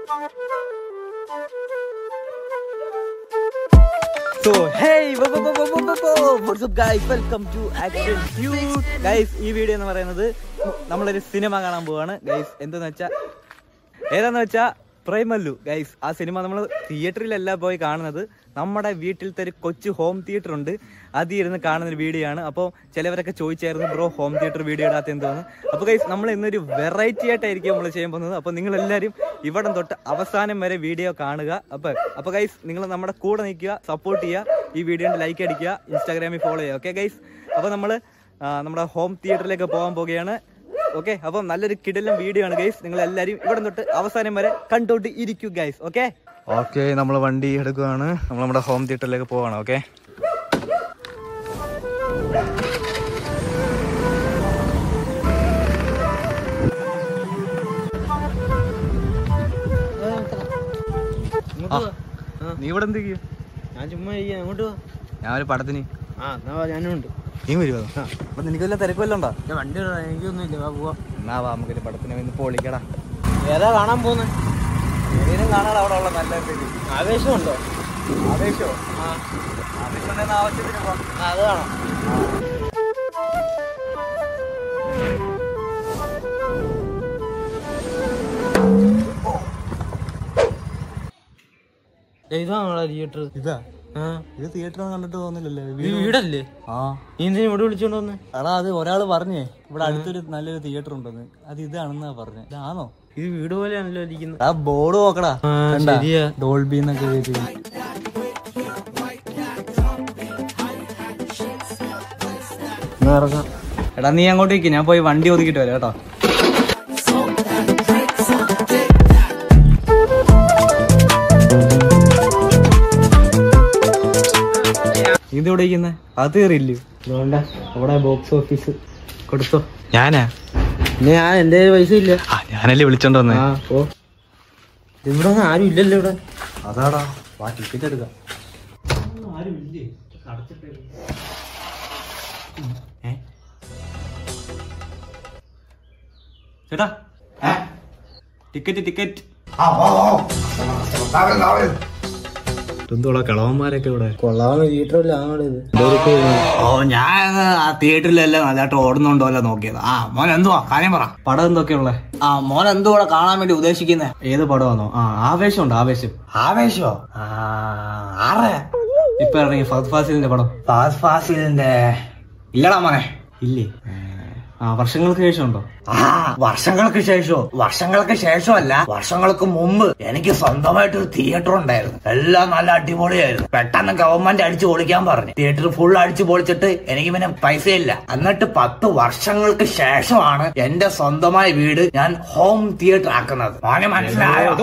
So hey, what's up guys? Welcome to Action Cute. Guys, ഈ video എന്ന് പറയുന്നത് നമ്മളൊരു സിനിമ കാണാൻ പോവാണ് ഗൈസ് എന്തെന്ന് വെച്ചാ ഏതാന്ന് വെച്ചാ പ്രൈമല്ലു ഗൈസ് ആ സിനിമ നമ്മൾ തിയേറ്ററിലല്ല പോയി കാണുന്നത് നമ്മുടെ വീട്ടിലത്തെ ഒരു കൊച്ചു ഹോം തിയേറ്റർ ഉണ്ട് അതിൽ ഇരുന്ന് കാണുന്ന ഒരു വീഡിയോ ആണ് അപ്പോൾ ചിലവരൊക്കെ ചോദിച്ചായിരുന്നു ബ്രോ ഹോം തിയേറ്റർ വീഡിയോ ഇടാത്ത എന്തോന്ന് അപ്പോൾ ഗൈസ് നമ്മൾ ഇന്നൊരു വെറൈറ്റി ആയിട്ടായിരിക്കും നമ്മൾ ചെയ്യാൻ പോകുന്നത് അപ്പോൾ നിങ്ങൾ എല്ലാവരും ഇവിടെ തൊട്ട് അവസാനം വരെ വീഡിയോ കാണുക അപ്പോൾ അപ്പോൾ ഗൈസ് നിങ്ങൾ നമ്മുടെ കൂടെ നിൽക്കുക സപ്പോർട്ട് ചെയ്യുക ഈ വീഡിയോയുടെ ലൈക്ക് അടിക്കുക ഇൻസ്റ്റാഗ്രാമിൽ ഫോളോ ചെയ്യുക ഓക്കെ ഗൈസ് അപ്പോൾ നമ്മൾ നമ്മുടെ ഹോം തിയേറ്ററിലേക്ക് പോകാൻ പോവുകയാണ് ഓക്കെ അപ്പം നല്ലൊരു കിടലം വീഡിയോ ആണ് ഗൈസ് നിങ്ങൾ എല്ലാവരും ഇവിടെ തൊട്ട് അവസാനം വരെ കണ്ടോട്ട് ഇരിക്കൂ ഗൈസ് ഓക്കെ ഓക്കെ നമ്മൾ വണ്ടി എടുക്കുകയാണ് നമ്മൾ നമ്മുടെ ഹോം തിയേറ്ററിലേക്ക് പോവാണ് ഓക്കെ നീ ഇവിടെ എന്ത് ചെയ്യും ഞാൻ ചുമ്മാ ഇരിക്കാം അങ്ങോട്ട് പോ ഞാൻ ഒരു പടത്തിന് ആ എന്നാ വാ, ഞാനും ഉണ്ട് നീ വരുമോ അപ്പൊ നിനക്ക് വല്ല തിരക്കുമല്ലോ ഉണ്ടോ ഞാൻ വണ്ടി വിടാം, എനിക്കൊന്നുമില്ല വാ പോവാ എന്നാ വാ നമുക്കൊരു പടത്തിന് വന്ന് പൊളിക്കടാ ഏതാ കാണാൻ പോകുന്നത് നീനും കാണാൻ അവിടെ ഉള്ള നല്ല സ്ഥിതി ആവേശമുണ്ടോ ആവേശോ ആ ആവേശം ഉണ്ടെന്ന് ആവശ്യത്തിന് പോവാം ആ, അത് കാണാം ഇതാണോ തിയേറ്റർ ഇതാ ആ ഇത് തിയേറ്റർ കണ്ടിട്ട് തോന്നില്ലല്ലോ ഈ വീടല്ലേ ആ നീ എന്തിനാ ഇവിടെ വിളിച്ചോണ്ട് വന്നേ എടാ അത് ഒരാള് പറഞ്ഞേ ഇവിടെ അടുത്തൊരു നല്ലൊരു തിയേറ്റർ ഉണ്ടെന്ന് അത് ഇതാണെന്നാ പറഞ്ഞേ ഇതാണോ ഇത് വീട് പോലെയാണല്ലോ ഇരിക്കുന്നത് ആ ബോർഡ് നോക്കടാ ആ, കണ്ടാ? ശരിയാ. ഡോൾബി എന്നൊക്കെ എഴുതി. എന്നാ ഇറങ്ങാം എടാ നീ അങ്ങോട്ട് നിൽക്ക് ഞാൻ പോയി വണ്ടി ഒതുക്കിട്ട് വരാം കേട്ടോ ഇത് എവിടെ ഇരിക്കുന്നെ? അത് കയറിയില്ലേ വേണ്ട അവിടെ ബോക്സ് ഓഫീസ് കൊടുത്തോ ഞാനാ പിന്നെ ഞാൻ എന്റെ പൈസ ഇല്ല ആ ഞാനല്ലേ വിളിച്ചോണ്ട് വന്നേ ആ ഓ ഇവിടെ ഒന്നും ആരും ഇല്ലല്ലോ ഇവിടെ അതാടാ വാ ടിക്കറ്റ് എടുക്കാം ആരും ഇല്ലേ ചേട്ടാ ടിക്കറ്റ് ടിക്കറ്റ് എന്തോളാ കളവന്മാരൊക്കെ ഇവിടെ കൊള്ളാവുന്ന തിയേറ്ററല്ല അങ്ങോട്ട് ഇത് ഓ ഞാൻ ആ തിയേറ്ററിലെല്ലാം നല്ലതായിട്ട് ഓടുന്നുണ്ടോ അല്ല നോക്കിയത് ആ മോൻ എന്തുവാ കാര്യം പറ പടം എന്തൊക്കെയുള്ള ആ മോൻ എന്തുവാ കാണാൻ വേണ്ടി ഉദ്ദേശിക്കുന്നേ ഏത് പടമാണോ ആ ആവേശമുണ്ട് ആവേശം ആവേശോ ആ ആറ് ഇപ്പൊ ഇറങ്ങി ഫഹദ് ഫാസിലിന്റെ പടം ഫാസ് ഫാസിലിന്റെ ഇല്ലടാ മോനെ ഇല്ലേ ആ വർഷങ്ങൾക്ക് ശേഷം ഉണ്ടോ ആ വർഷങ്ങൾക്ക് ശേഷമോ വർഷങ്ങൾക്ക് ശേഷമല്ല വർഷങ്ങൾക്ക് മുമ്പ് എനിക്ക് സ്വന്തമായിട്ട് ഒരു തിയേറ്റർ ഉണ്ടായിരുന്നു എല്ലാം നല്ല അടിപൊളിയായിരുന്നു പെട്ടെന്ന് ഗവൺമെന്റ് അടിച്ചു പൊളിക്കാൻ പറഞ്ഞു തിയേറ്റർ ഫുൾ അടിച്ചു പൊളിച്ചിട്ട് എനിക്ക് പിന്നെ പൈസ ഇല്ല എന്നിട്ട് പത്ത് വർഷങ്ങൾക്ക് ശേഷമാണ് എന്റെ സ്വന്തമായ വീട് ഞാൻ ഹോം തിയേറ്റർ ആക്കുന്നത് മോനെ മനസ്സിലായോ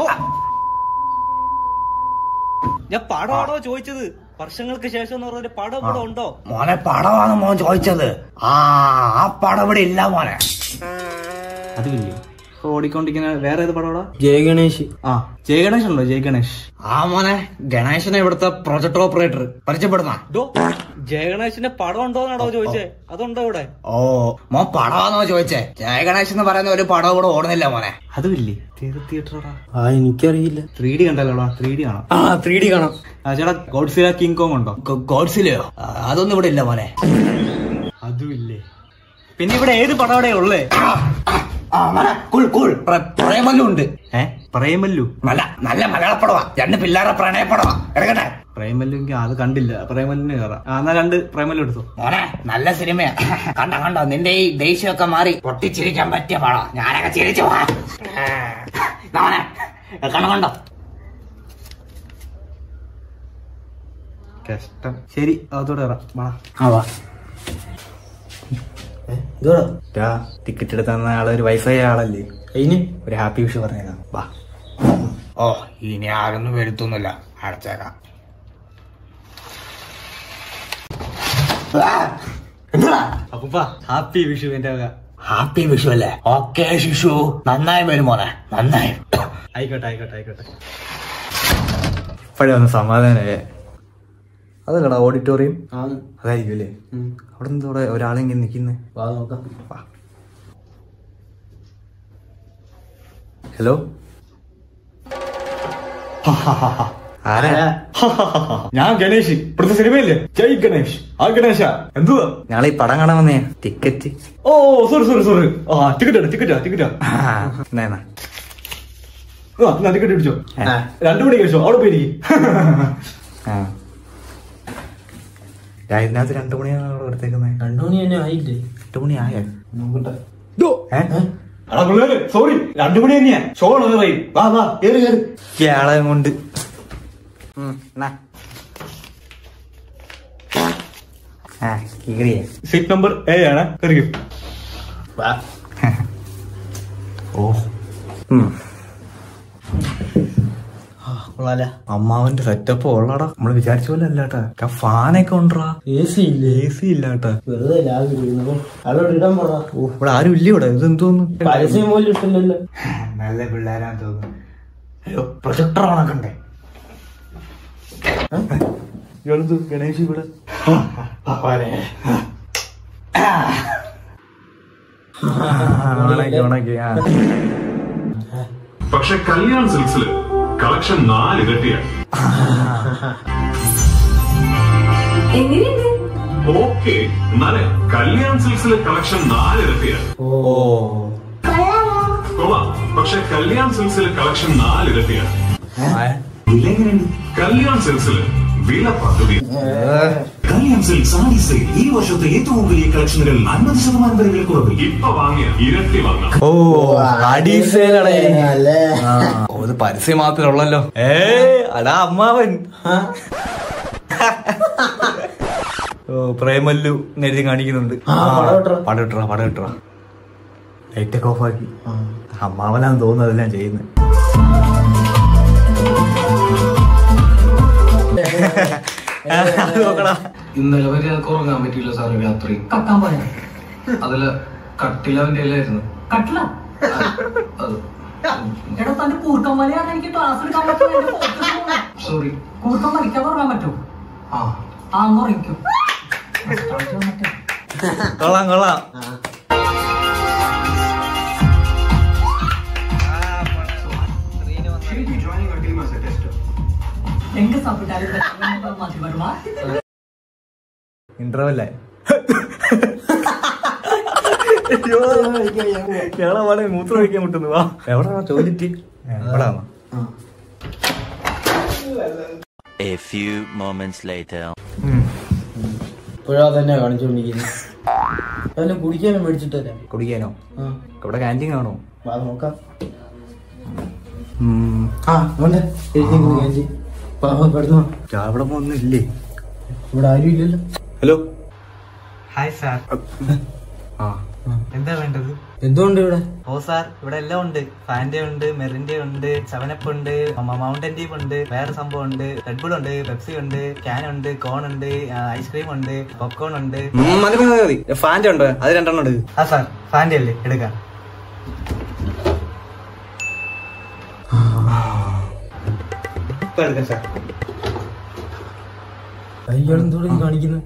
ഞാൻ പടമാണോ ചോദിച്ചത് വർഷങ്ങൾക്ക് ശേഷം എന്ന് പറഞ്ഞ പടം ഇവിടെ ഉണ്ടോ മോനെ പടമാണ് മോൻ ചോദിച്ചത് ആ ആ പടം ഇവിടെ ഇല്ല മോനെ അതില്ലേ ഇപ്പൊ ഓടിക്കൊണ്ടിരിക്കുന്ന വേറെ ഏത് പടമാടാ ജയ ഗണേഷ് ആ ജയ ഗണേഷ് ഉണ്ടോ ജയ ഗണേഷ് ആ മോനെ ഗണേശനെ ഇവിടുത്തെ പ്രൊജക്ട് ഓപ്പറേറ്റർ പരിചയപ്പെടുന്ന ഡോ ജയ ഗണേഷിന്റെ പടം ഉണ്ടോന്നാണോ ചോദിച്ചേ അതുണ്ടോ ഇവിടെ ഓ മോൻ പടമാണോ ചോദിച്ചേ ജയ ഗണേശ് എന്ന് പറയുന്ന ഒരു പടം ഇവിടെ ഓടുന്നില്ല മോനെ അതുമില്ലേ തിയേറ്ററാടാ ആ എനിക്കറിയില്ല ത്രീ ഡി കണ്ടല്ലോടാ ത്രീ ഡി കാണാം ആ ത്രീ ഡി കാണാം ആ ചേട്ടാ ഗോഡ്സില കിങ് കോങ് ഉണ്ടോ ഗോ- ഗോഡ്സിലെയോ ആ, അതൊന്നും ഇവിടെ ഇല്ല മോനെ അതുമില്ലേ പിന്നെ ഇവിടെ ഏത് പടം അവിടെ ഉള്ളേ ആ മോനെ കൂൾ കൂൾ പ്ര- പ്രേമലും ഉണ്ട് ഏ പ്രേമല്ലു നല്ല നല്ല മലയാള പടവാ രണ്ട് പിള്ളേരുടെ പ്രണയപ്പടവാ എടുക്കട്ടെ പ്രേമല്ലു എനിക്ക് അത് കണ്ടില്ല പ്രേമല്ലിന് കയറാം ആ എന്നാ രണ്ട് പ്രേമല്ലു എടുത്തു മോനെ നല്ല സിനിമയാ കണ്ടോ കണ്ടോ നിന്റെ ഈ ദേഷ്യമൊക്കെ മാറി പൊട്ടിച്ചിരിക്കാൻ പറ്റിയ പടം ഞാനൊക്കെ ചിരിച്ചു പോവാ. ആ, ദാ മോനെ കണ്ടോ കണ്ടോ കഷ്ടം ശരി അതോടെ കയറാം വാ ആ വാ ഇതോടാ ടാ, ടിക്കറ്റ് എടുത്ത ആളെ ഒരു വയസ്സായ ആളല്ലേ അതിന് ഒരു ഹാപ്പി വിഷു പറഞ്ഞേക്കാം വാ ഓ ഇനി ആരൊന്നും വരുത്തൊന്നുമില്ല അടച്ചേക്കാം ആ, എന്തുവാ അപ്പൂപ്പ ഹാപ്പി വിഷു എന്റെ വക ഹാപ്പി വിഷു അല്ലേ ഓക്കെ ശിശു നന്നായി വരും മോനെ നന്നായി ആയിക്കോട്ടെ ആയിക്കോട്ടെ ആയിക്കോട്ടെ ഇപ്പോഴേ ഒന്ന് സമാധാനമേ അതല്ലടാ ഓഡിറ്റോറിയം ആണ് അതായിരിക്കും അല്ലേ ഉം. അവിടെ നിന്ന് ഇവിടെ ഒരാളെങ്കിലും നിൽക്കുന്നേ വാ നോക്കാം ആരാ ഞാൻ ഗണേഷ് ഇവിടുത്തെ സിനിമയില്ലേ ജയ് ഗണേഷ് ആ ഗണേശ എന്തുവാ ഞങ്ങളെ ഈ പടം കാണാൻ വന്നേ ticket oh sorry sorry sorry ആ ടിക്കറ്റ് ടിക്കറ്റാ ടിക്കറ്റാ എന്നാ ആ എന്നാ ടിക്കറ്റ് പിടിച്ചോ ആ. രണ്ടു മണിക്ക് കഴിച്ചോ അവിടെ പോയിരിക്കും ആ ദാ ഇതിനകത്ത് രണ്ടു മണിയാണ് അവിടെ എടുത്തേക്കുന്നത് രണ്ടു മണി തന്നെ ആയില്ലേ എട്ട് മണി ആയോ നോക്കട്ടെ ഏഹ് എടാ പിള്ളേര് സോറി രണ്ടു മണി തന്നെയാ ഷോ ആണ് പറയും വാ വാ കേറി കേറി ഇയാളെ കൊണ്ട് ഉം, എന്നാ. ആ കീറിയേ സീറ്റ് നമ്പർ എ ആണ് കയറിക്കും ഓ ഉം. കൊള്ളാല അമ്മാവന്റെ സെറ്റപ്പ് ഉള്ളടാ നമ്മള് വിചാരിച്ച പോലെ അല്ലാട്ടാ ഫാനൊക്കെ ഉണ്ടറാ എ സി ഇല്ലേ എ സി ഇല്ലാട്ടാ വെറുതെ ലാഗ് ഇരിക്കുന്നു അതോട് ഇടാൻ പറ ഓ ഇവിടെ ആരും ഇല്ല ഇവിടെ ഇത് എന്തോന്നു പരസ്യം പോലും ഇട്ടില്ലല്ലോ നല്ല പിള്ളേരാന്ന് തോന്നുന്നു അയ്യോ പ്രൊജക്ടർ ഓണക്കണ്ടേ ഇയാളെന്ത് ഗണേഷ് ഇവിടെ ഓണാക്കി ഓണാക്കി ആ പക്ഷെ കല്യാൺ സിൽക്സില് കളക്ഷൻ നാല് ഇരട്ടിയാണ് എങ്ങനെയുണ്ട് ഓക്കെ എന്നാലേ കല്യാൺ സിൽക്സിലെ കളക്ഷൻ നാല് ഇരട്ടിയാണ് ഓ കൊള്ളാം പക്ഷെ കല്യാൺ സിൽക്സിലെ കളക്ഷൻ നാല് ഇരട്ടിയാണ് കല്യാൺ സിൽക്സില് വില പദ്ധതി കല്യാൺ സിൽക്ക് സാരി സെയിൽ ഈ വർഷത്തെ ഏറ്റവും വലിയ കളക്ഷനുകൾ അൻപത് ശതമാനം വരെ വിലക്കുറവ് ഇപ്പൊ വാങ്ങിയ ഇരട്ടി വാങ്ങാം ഓ അഡീസേലടേ അല്ലേ ഓ ഇത് പരസ്യം മാത്രമേ ഉള്ളല്ലോ ഏ അടാ അമ്മാവൻ ഓ പ്രേമല്ലു എഴുതി കാണിക്കുന്നുണ്ട് ആ, പടം ഇട്ടറാ. പടം ഇട്ടറാ പടം ഇട്ടറാ ലൈറ്റ് ഒക്കെ ഓഫ് ആക്കി അമ്മാവനാന്ന് തോന്നുന്നു അതെല്ലാം ചെയ്യുന്നത് അത് നോക്കടാ ഇന്നലെ വരെ അതൊക്കെ ഉറങ്ങാൻ പറ്റിയില്ല സാറ് രാത്രി കക്കാൻ പോയാ അതില് കട്ടിലവന്റെ ഇല്ലായിരുന്നു കട്ടില അത് എടാ തന്റെ കൂർക്കം വലിയാണ് എനിക്ക് ക്ലാസ് എടുക്കാൻ പറ്റും സോറി കൂർക്കം വലിക്കാൻ തുടങ്ങാൻ പറ്റും ആ ആ എന്ന് ഉറങ്ങിക്കും കൊള്ളാം കൊള്ളാം എങ്ക സാപ്പിട്ടാലും മതി വരുവാ ഇന്റർവല്ലേ ഞങ്ങളെ പാടെ മൂത്രം ഒഴിക്കാൻ മുട്ടുന്നു വാ എവിടാ ടോയ്ലറ്റ് എവിടാണോ A few moments later. ഇപ്പോഴാ തന്നെ കാണിച്ചുകൊണ്ടിരിക്കുന്നത് അതെല്ലാം കുടിക്കാനും മേടിച്ചിട്ടല്ലേ കുടിക്കാനോ ആ ഇവിടെ ക്യാൻറ്റീൻ കാണോ വാ നോക്കാം ആ ഉണ്ട് ക്യാൻറ്റീൻ പെടുന്നു ഇവിടെ ഒന്നും ഇല്ലേ ഇവിടെ ആരും ഇല്ലല്ലോ ഹലോ ഹായ് സാർ ആ എന്താ വേണ്ടത് എന്തുകൊണ്ട് ഇവിടെ ഓ സാർ ഇവിടെ എല്ലാം ഉണ്ട് ഫാന്റെ ഉണ്ട് മെറിന്റെ ഉണ്ട് സെവനപ്പ് ഉണ്ട് മൗണ്ടൻ ഡീപ് ഉണ്ട് വേറെ സംഭവം ഉണ്ട് റെഡ് ബുൾ ഉണ്ട് പെപ്സി ഉണ്ട് ക്യാൻ ഉണ്ട് കോൺ ഉണ്ട് ഐസ്ക്രീം ഉണ്ട് പോപ്കോൺ ഉണ്ട് മതി മതി മതി ഫാന്റെ ഉണ്ട് അത് രണ്ടെണ്ണം ഉണ്ട് ആ സാർ ഫാന്റെ അല്ലേ എടുക്കാം ഇപ്പൊ എടുക്കാം സാർ അയ്യാൾ എന്തോടെ കാണിക്കുന്നത്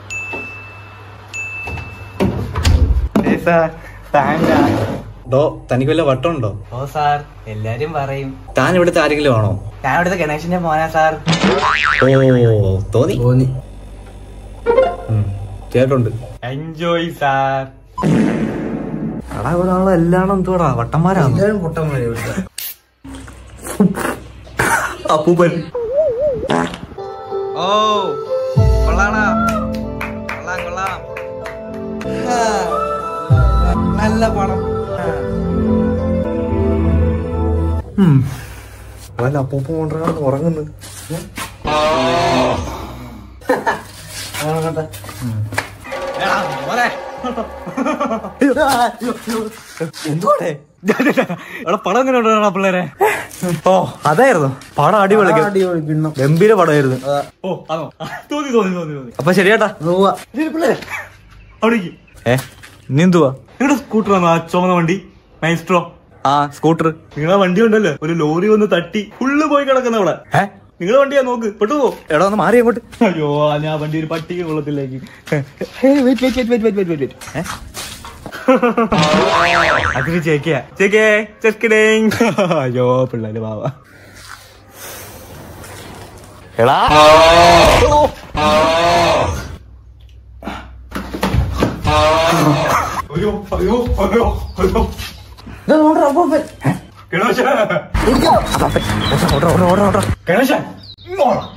ഡോ തനിക്ക് വല്ല വട്ടമുണ്ടോ ഓ സാർ എല്ലാരും പറയും താൻ ഇവിടുത്തെ ആരെങ്കിലും ആണോ ഞാൻ ഇവിടുത്തെ ഗണേശന്റെ മോനാ സാർ ഓ തോന്നി തോന്നി കേട്ടുണ്ട് എൻജോയ് സാർ എടാ ഇവിടെ ആളെ എല്ലാണോ എന്തുവാടാ വട്ടന്മാരാണ് എല്ലാരും പൊട്ടന്മാരെ ഇവിടെ അപ്പൂപ്പൻ ഓ കൊള്ളാണാ കൊള്ളാം കൊള്ളാം നല്ല പടം വല്ല അപ്പൂപ്പൻ കൊണ്ടാണ് ഉറങ്ങുന്നത് എന്തുവാടേ അവിടെ പടം എങ്ങനെ ഉണ്ടാ പിള്ളേരെ ഓ അതായിരുന്നു പടം അടിപൊളി അടിപൊളി കിണ്ണം ഗംഭീര പടമായിരുന്നു ഓ അതോ തോന്നി തോന്നി തോന്നി തോന്നി അപ്പൊ ശരിയേട്ടാ പോവാ ശരി പിള്ളേരെ അവിടേക്ക് ഏ നീ എന്തുവാ നിങ്ങളുടെ സ്കൂട്ടർ ആണോ ആ ചുമന്ന വണ്ടി മൈസ്ട്രോ ആ സ്കൂട്ടർ നിങ്ങളെ വണ്ടി ഉണ്ടല്ലോ ഒരു ലോറി വന്ന് തട്ടി ഫുള്ള് പോയി കിടക്കുന്ന അവിടെ ഏ നിങ്ങളെ വണ്ടിയാ നോക്ക് പെട്ടുപോ എടാ ഒന്ന് മാറി അങ്ങോട്ട് അയ്യോ ആ ഞാൻ വണ്ടി ഒരു പട്ടിക്ക് കൊള്ളത്തിലേക്ക് അതിന് ചേക്കിയാ ചേക്കേ ചെക്കിടേങ് അയ്യോ പിള്ളേര് ബാവ എടാ അയ്യോ അയ്യോ അയ്യോ അയ്യോ ഗണേശ ഗണേശ